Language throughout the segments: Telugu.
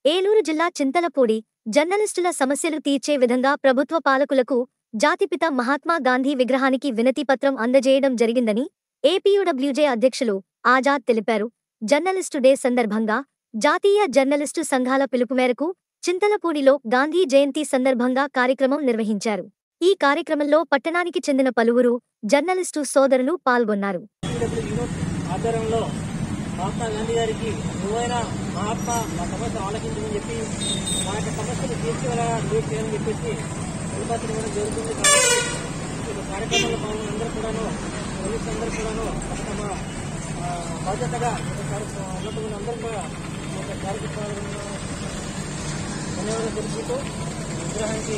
ఏలూరు జిల్లా చింతలపూడి జర్నలిస్టుల సమస్యలు తీర్చే విధంగా ప్రభుత్వ పాలకులకు జాతిపిత మహాత్మా గాంధీ విగ్రహానికి వినతి పత్రం అందజేయడం జరిగిందని ఏపీయూడబ్ల్యూజే అధ్యక్షులు ఆజాద్ తెలిపారు జర్నలిస్టు డే సందర్భంగా జాతీయ జర్నలిస్టు సంఘాల పిలుపు మేరకు చింతలపూడిలో గాంధీ జయంతి సందర్భంగా కార్యక్రమం నిర్వహించారు ఈ కార్యక్రమంలో పట్టణానికి చెందిన పలువురు జర్నలిస్టు సోదరులు పాల్గొన్నారు డబ్ల్యూడబ్ల్యూ ఆధ్వర్యంలో మహాత్మా గాంధీ గారికి నువ్వైనా మహాత్మా మా సమస్య ఆలోచించమని చెప్పి మా యొక్క సమస్యలు తీర్చేలా లీడ్ చేయాలని చెప్పేసి విలుపత్రం ఇవ్వడం జరుగుతుంది కాబట్టి ఈ కార్యక్రమంలో పాల్గొన్న అందరూ కూడాను పోలీసు అందరూ కూడాను తమ తమ ఆ, బాధ్యతగా ఈ కార్యక్రమం ఉన్నటువంటి అందరూ కూడా ఈ యొక్క కార్యక్రమాలను ధన్యవాదాలు తెలుపుతూ ఈ విగ్రహానికి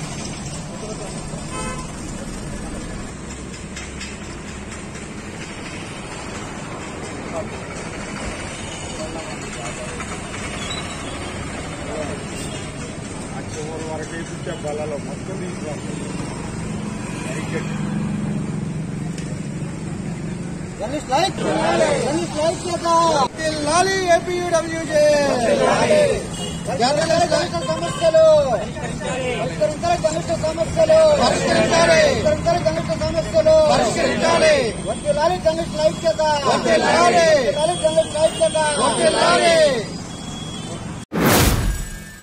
ఆ చివరి వరకు వేయించే బలలో మొత్తం తీసుకున్నాం జర్నలిస్ట్ లైక్ జర్నలిస్ట్ లైక్ చేద్దాం లాలి ఏపీయూడబ్ల్యూజే జర్నలిస్ట్ జర్నలిస్ట్ సమస్యలు పరిష్కరించాలి జర్నలిస్ట్ సమస్యలు పరిష్కరించాలి పరిష్కరించాలి జర్నలిస్ట్ సమస్యలు పరిష్కరించాలి వడ్డీ లాలి జర్నలిస్ట్ లైక్ చేద్దాం వడ్డీ లాలి జర్నలిస్ట్ లైక్ చేద్దాం వడ్డీ లాలి